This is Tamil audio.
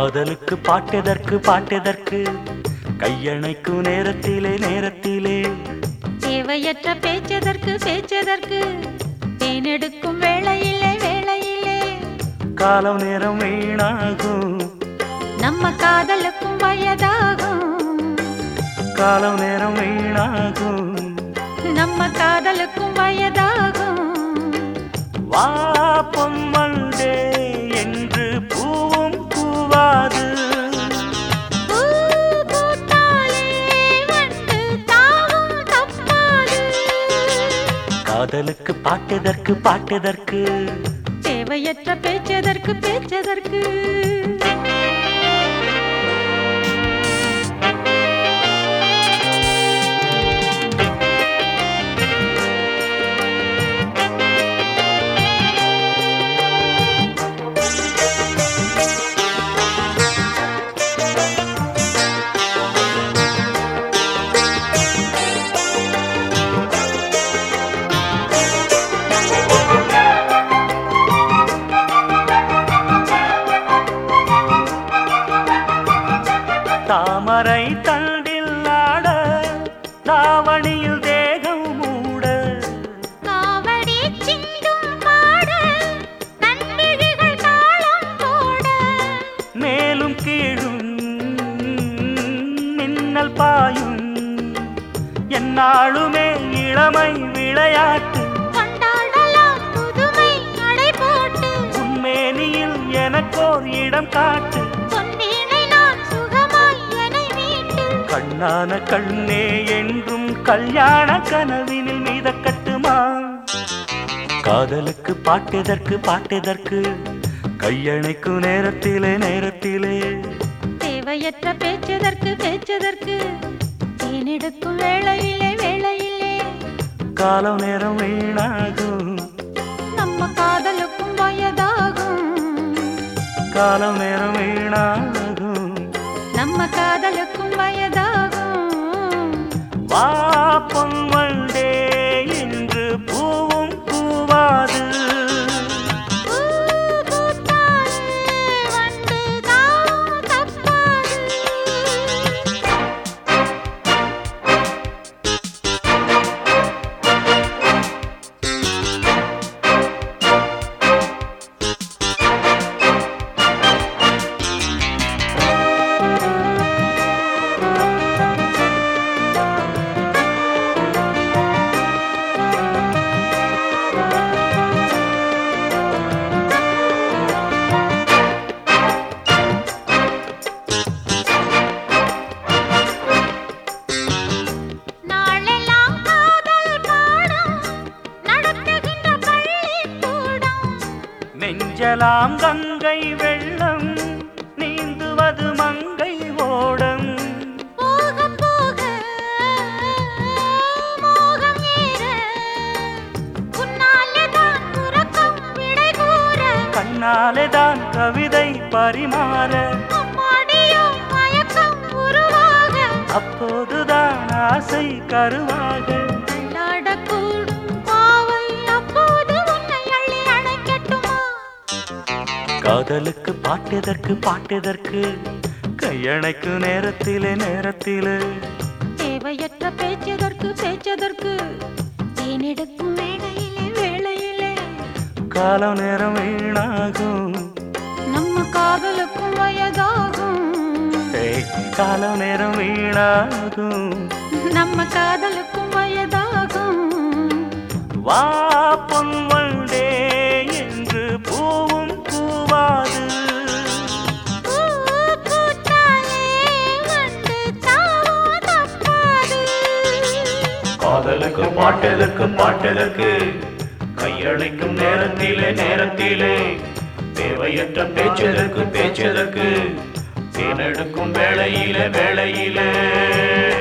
காதலுக்கு பாட்டெதற்கு பாட்டெதற்கு கையணைக்கும் நேரத்திலே நேரத்திலே தேவையற்ற பேச்சதற்கு பேச்சதற்கு தேனெடுக்கும் வேளையிலே வேளையிலே காலம் நேரம் வீணாகும் நம்ம காதலுக்கும் வயதாகும் காலம் நேரம் வீணாகும் நம்ம காதலுக்கும் வயதாகும் வா பொன்மண்டே என்று பூவும் பூவாது பூ பூத்தாலே வண்டு தாவும் தப்பாது காதலுக்கு பாட்டெதற்கு பாட்டெதற்கு தேவையற்ற பேச்சதற்கு பேச்சதற்கு தாமரை தண்டில் ஆட தாவணியில் தேகம் மூட காவடி சிந்தும் பாட நன்மிழிகள் தாளம் போட மேலும் கீழும் மின்னல் பாயும் என்னாலுமே இளமை விளையாட்டு கொண்டாடலாம் புதுமை நடை போட்டு உன்மேனியில் எனக்கோர் இடம் காட்டு பொன்னீனை நான் சுகமாய் என்னை மீட்டு கண்ணான கண்ணே என்றும் கல்யாண கனவினில் மீதக்கட்டுமா காதலுக்கு பாட்டெதற்கு பாட்டெதற்கு கையணைக்கும் நேரத்திலே நேரத்திலே தேவையற்ற பேச்சதற்கு பேச்சதற்கு தேனெடுக்கும் வேளையிலே வேளையிலே காலம் நேரம் வீணாகும் நம்ம காதலுக்கும் வயதாகும் காலம் நேரம் வீணாகும் நம்ம காதலுக்கும் வயதாகும் வா பொன்வண்டே என்று பூவும் பூவாது பூ பூத்தாலே வண்டு தாவும் தப்பாது நாளெல்லாம் காதல் பாடம் நடத்துகின்ற பள்ளிக்கூடம் நெஞ்சலாம் கங்கை வெள்ளம் நீந்துவது மங்கை ஓடம் போக போக மோகம் ஏற உன்னாலே தான் உறக்கம் விடை கூற கண்ணாலே தான் கவிதை பரிமாற அம்மாடியோ மயக்கம் உருவாக அப்போதுதான் ஆசை கருவாக தள்ளாடக்கூடும் பாவை அப்போது உன்னை அள்ளி அணைக்கட்டுமா காதலுக்கு பாட்டெதற்கு பாட்டெதற்கு கையணைக்கு நேரத்திலே நேரத்திலே தேவையற்ற பேச்சதற்கு பேச்சதற்கு தேனெடுக்கும் வேளையிலே வேளையிலே காலம் நேரம் வீணாகும் நம்ம காதலுக்கும் வயதாகும் ஏய், காலம் நேரம் வீணாகும் நம்ம காதலுக்கும் வயதாகும் வா பொன்வண்டே என்று பூவும் பூவாது பூ பூத்தாலே வண்டு தாவும் தப்பாது காதலுக்கு பாட்டெதற்கு பாட்டெதற்கு கையழைக்கும் நேரத்திலே நேரத்திலே தேவையற்ற பேச்சதற்கு பேச்சதற்கு தேனெடுக்கும் வேளையிலே வேளையிலே